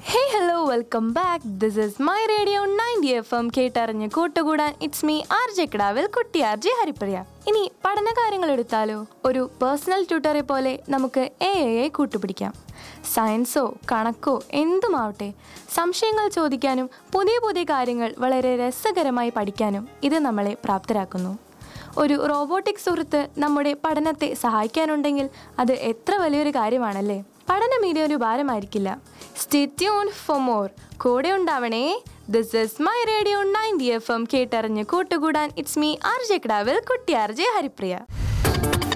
hey hello welcome back this is my radio ninety F M കേട്ടറിഞ്ഞ് കൂട്ടുകൂടാൻ it's me R J കിടാവിൽ കുട്ടി R J Haripriya ഇനി പഠനകാര്യങ്ങൾ എടുത്താലോ ഒരു പേഴ്സണൽ ട്യൂട്ടറെ പോലെ നമുക്ക് എ ഐ കൂട്ടുപിടിക്കാം സയൻസോ കണക്കോ എന്തുമാവട്ടെ സംശയങ്ങൾ ചോദിക്കാനും പുതിയ പുതിയ കാര്യങ്ങൾ വളരെ രസകരമായി പഠിക്കാനും ഇത് നമ്മളെ പ്രാപ്തരാക്കുന്നു ഒരു റോബോട്ടിക് സുഹൃത്ത് നമ്മുടെ പഠനത്തെ സഹായിക്കാനുണ്ടെങ്കിൽ അത് എത്ര വലിയൊരു കാര്യമാണല്ലേ പഠനം ഇനി ഒരു ഭാരമായിരിക്കില്ല സ്റ്റേ ട്യൂൺ ഫോർ മോർ കൂടെ ഉണ്ടാവണേ this is my radio ninety F M കേട്ടറിഞ്ഞ് കൂട്ടുകൂടാൻ ഇറ്റ്സ് മീ ആർ ജെ കിടാവിൽ കുട്ടി ആർ ജെ ഹരിപ്രിയ